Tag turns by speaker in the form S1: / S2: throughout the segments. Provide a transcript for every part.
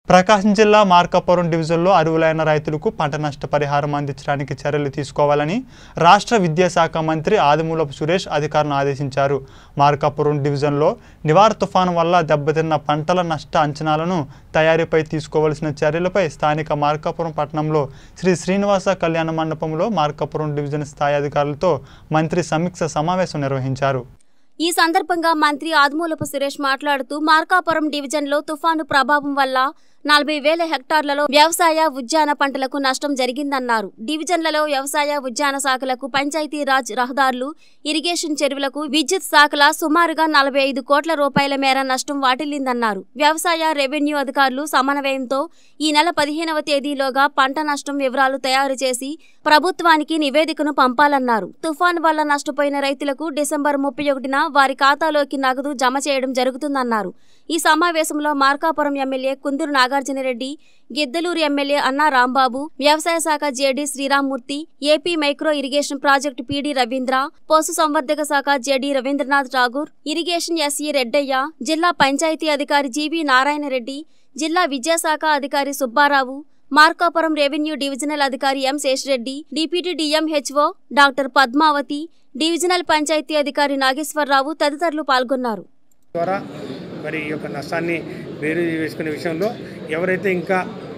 S1: ప్రకాశం జిల్లా మార్కాపురం డివిజన్లో అరువులైన రైతులకు పంట నష్ట పరిహారం అందించడానికి చర్యలు తీసుకోవాలని రాష్ట్ర విద్యాశాఖ మంత్రి ఆదిమూలపు సురేష్ అధికారులను ఆదేశించారు మార్కాపురం డివిజన్లో నివార్ తుఫాను వల్ల దెబ్బతిన్న పంటల నష్ట అంచనాలను తయారీపై తీసుకోవలసిన చర్యలపై స్థానిక మార్కాపురం పట్టణంలో శ్రీ శ్రీనివాస కళ్యాణ మండపంలో మార్కాపురం డివిజన్ స్థాయి అధికారులతో మంత్రి సమీక్ష సమావేశం నిర్వహించారు
S2: ఈ సందర్భంగా మంత్రి ఆదిమూలపు సురేష్ మాట్లాడుతూ మార్కాపురం డివిజన్లో తుఫాను ప్రభావం వల్ల నలభై వేల హెక్టార్లలో వ్యవసాయ ఉద్యాన పంటలకు నష్టం జరిగిందన్నారు డివిజన్లలో వ్యవసాయ ఉద్యాన శాఖలకు పంచాయతీ రాజ్ రహదారులు ఇరిగేషన్ చెరువులకు విద్యుత్ శాఖల సుమారుగా నలభై ఐదు కోట్ల రూపాయల మేర నష్టం వాటిల్లిందన్నారు వ్యవసాయ రెవెన్యూ అధికారులు సమన్వయంతో ఈ నెల పదిహేనవ తేదీలోగా పంట నష్టం వివరాలు తయారు చేసి ప్రభుత్వానికి నివేదికను పంపాలన్నారు తుఫాను వల్ల నష్టపోయిన రైతులకు డిసెంబర్ ముప్పై ఒకటిన వారి ఖాతాలోకి నగదు జమ చేయడం జరుగుతుందన్నారు ఈ సమావేశంలో మార్కాపురం ఎమ్మెల్యే కుందూరు నాగార్జునరెడ్డి గిద్దలూరు ఎమ్మెల్యే అన్నా రాంబాబు వ్యవసాయ శాఖ JD Sriramamurthy AP micro irrigation project PD Ravindra పశు సంవర్ధక శాఖ JD Ravindranath Tagore irrigation SE Reddaiah జిల్లా పంచాయతీ అధికారి జీబీ నారాయణరెడ్డి జిల్లా విద్యాశాఖ అధికారి సుబ్బారావు మార్కాపురం రెవెన్యూ డివిజనల్ అధికారి M Sesha Reddy deputy DMHO doctor Padmavathi divisional panchayat అధికారి నాగేశ్వరరావు తదితరులు పాల్గొన్నారు
S3: ద్వారా మరి ఈ యొక్క నష్టాన్ని వేరు వేసుకునే విషయంలో ఎవరైతే ఇంకా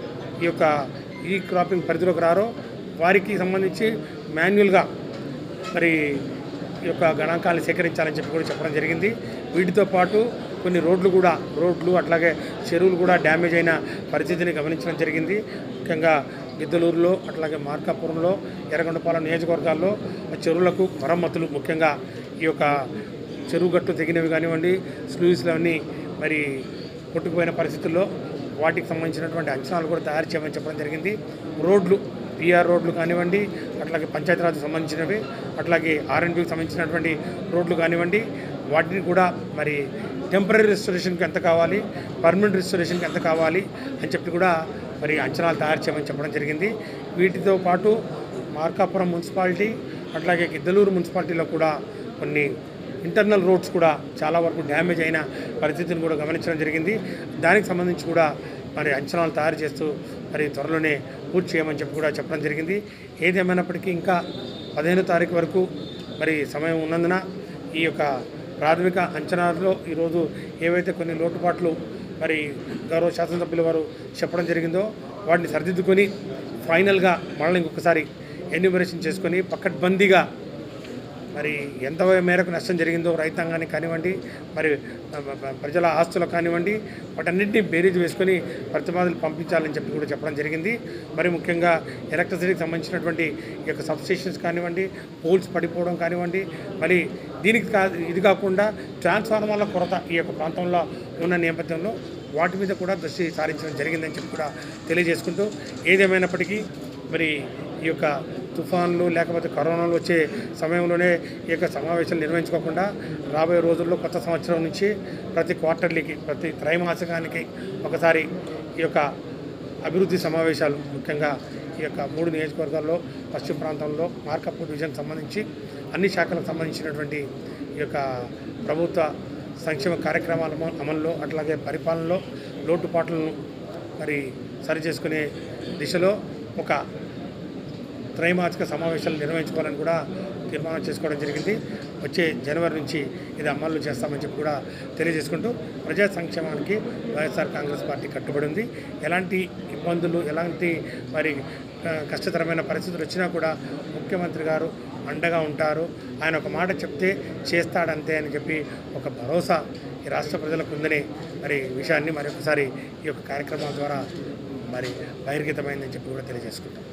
S3: ఈ యొక్క ఈ క్రాపింగ్ పరిధిలోకి రారో వారికి సంబంధించి మాన్యువల్గా మరి ఈ యొక్క గణాంకాలను సేకరించాలని చెప్పి కూడా చెప్పడం జరిగింది వీటితో పాటు కొన్ని రోడ్లు కూడా రోడ్లు అట్లాగే చెరువులు కూడా డ్యామేజ్ అయిన పరిస్థితిని గమనించడం జరిగింది ముఖ్యంగా గిద్దలూరులో అట్లాగే మార్కాపురంలో ఎర్రగొండపాలెం నియోజకవర్గాల్లో చెరువులకు మరమ్మతులు ముఖ్యంగా ఈ యొక్క చెరువు గట్టు తెగినవి కానివ్వండి స్లూయిస్లు అన్నీ మరి కొట్టుకుపోయిన పరిస్థితుల్లో వాటికి సంబంధించినటువంటి అంచనాలు కూడా తయారు చేయమని చెప్పడం జరిగింది రోడ్లు పిఆర్ రోడ్లు కానివ్వండి అట్లాగే పంచాయతీరాజ్ సంబంధించినవి అట్లాగే ఆర్ఎన్బికి సంబంధించినటువంటి రోడ్లు కానివ్వండి వాటిని కూడా మరి టెంపరీ రెస్టరేషన్కి ఎంత కావాలి పర్మనెంట్ రెస్టరేషన్కి ఎంత కావాలి అని చెప్పి కూడా మరి అంచనాలు తయారు చేయమని చెప్పడం జరిగింది వీటితో పాటు మార్కాపురం మున్సిపాలిటీ అట్లాగే గిద్దలూరు మున్సిపాలిటీలో కూడా కొన్ని ఇంటర్నల్ రోడ్స్ కూడా చాలా వరకు డ్యామేజ్ అయిన పరిస్థితిని కూడా గమనించడం జరిగింది దానికి సంబంధించి కూడా మరి అంచనాలు తయారు చేస్తూ మరి త్వరలోనే పూర్తి చేయమని చెప్పి కూడా చెప్పడం జరిగింది ఏదేమైనప్పటికీ ఇంకా పదిహేనో తారీఖు వరకు మరి సమయం ఉన్నందున ఈ యొక్క ప్రాథమిక అంచనాల్లో ఈరోజు ఏవైతే కొన్ని లోటుపాట్లు మరి గౌరవ శాసనసభ్యుల వారు చెప్పడం జరిగిందో వాటిని సరిదిద్దుకొని ఫైనల్గా మళ్ళీ ఇంకొకసారి ఎన్యూమరేషన్ చేసుకొని పక్కడ్బందీగా మరి ఎంత మేరకు నష్టం జరిగిందో రైతాంగానికి కానివ్వండి మరి ప్రజల ఆస్తులకు కానివ్వండి వాటన్నింటినీ బేరీజ్ వేసుకొని ప్రతిపాదనలు పంపించాలని చెప్పి కూడా చెప్పడం జరిగింది మరి ముఖ్యంగా ఎలక్ట్రిసిటీకి సంబంధించినటువంటి ఈ యొక్క సబ్స్టేషన్స్ కానివ్వండి పోల్స్ పడిపోవడం కానివ్వండి మరి దీనికి కా ఇది కాకుండా ట్రాన్స్ఫార్మర్ల కొరత ఈ యొక్క ప్రాంతంలో ఉన్న నేపథ్యంలో వాటి మీద కూడా దృష్టి సారించడం జరిగిందని చెప్పి కూడా తెలియజేసుకుంటూ ఏదేమైనప్పటికీ మరి ఈ యొక్క తుఫాన్లు లేకపోతే కరోనాలు వచ్చే సమయంలోనే ఈ యొక్క సమావేశాలు నిర్వహించుకోకుండా రాబోయే రోజుల్లో కొత్త సంవత్సరం నుంచి ప్రతి క్వార్టర్లీకి ప్రతి త్రైమాసికానికి ఒకసారి ఈ యొక్క అభివృద్ధి సమావేశాలు ముఖ్యంగా ఈ యొక్క మూడు నియోజకవర్గాల్లో పశ్చిమ ప్రాంతంలో మార్కప్ డివిజన్ సంబంధించి అన్ని శాఖలకు సంబంధించినటువంటి ఈ యొక్క ప్రభుత్వ సంక్షేమ కార్యక్రమాల అమ- అమల్లో అట్లాగే పరిపాలనలో లోటుపాట్లను మరి సరిచేసుకునే దిశలో ఒక త్రైమాసిక సమావేశాలు నిర్వహించుకోవాలని కూడా తీర్మానం చేసుకోవడం జరిగింది వచ్చే జనవరి నుంచి ఇది అమలు చేస్తామని చెప్పి కూడా తెలియజేసుకుంటూ ప్రజా సంక్షేమానికి వైఎస్ఆర్ కాంగ్రెస్ పార్టీ కట్టుబడి ఉంది ఎలాంటి ఇబ్బందులు ఎలాంటి మరి ఆ, కష్టతరమైన పరిస్థితులు వచ్చినా కూడా ముఖ్యమంత్రి గారు అండగా ఉంటారు ఆయన ఒక మాట చెప్తే చేస్తాడంతే అని చెప్పి ఒక భరోసా ఈ రాష్ట్ర ప్రజలకు ఉందనే మరి విషయాన్ని మరి ఒకసారి ఈ యొక్క కార్యక్రమాల ద్వారా మరి బహిర్గతమైందని చెప్పి కూడా తెలియజేసుకుంటాం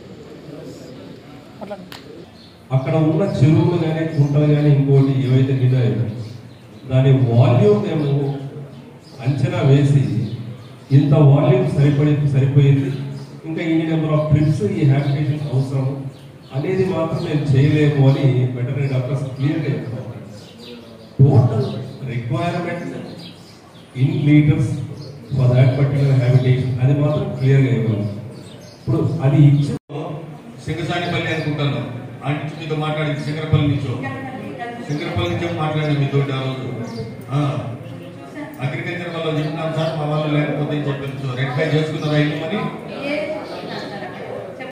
S4: అక్కడ ఉన్న చెరువులు కానీ కుంటలు కానీ ఇంకోటి ఏవైతే నిండాయో దాని వాల్యూమ్ మేము అంచనా వేసి ఇంత వాల్యూమ్ సరిపడి సరిపోయింది ఇంకా ఇన్ని నెంబర్ ఆఫ్ ట్రిప్స్ ఈ హ్యాబిటేషన్ అవసరం అనేది మాత్రం మేము చేయలేము అని వెటరీ డాక్టర్స్ క్లియర్గా చెప్తారు total requirement in litres for that particular habitation అది మాత్రం క్లియర్గా ఇవ్వాలి ఇప్పుడు అది ఇచ్చి
S5: సింగసానిపల్లి అనుకుంటాను ఆ నుంచి మీతో మాట్లాడింది సింగరపల్లి నుంచో సింగరపల్లి నుంచో మాట్లాడిన మీతో ఆ రోజు ఆ. అగ్రికల్చర్ వాళ్ళు చెప్తున్నాం సార్ మా వాళ్ళు లేకపోతే చెప్పారు సో రెక్టిఫై చేసుకున్నారా ఇల్లు అని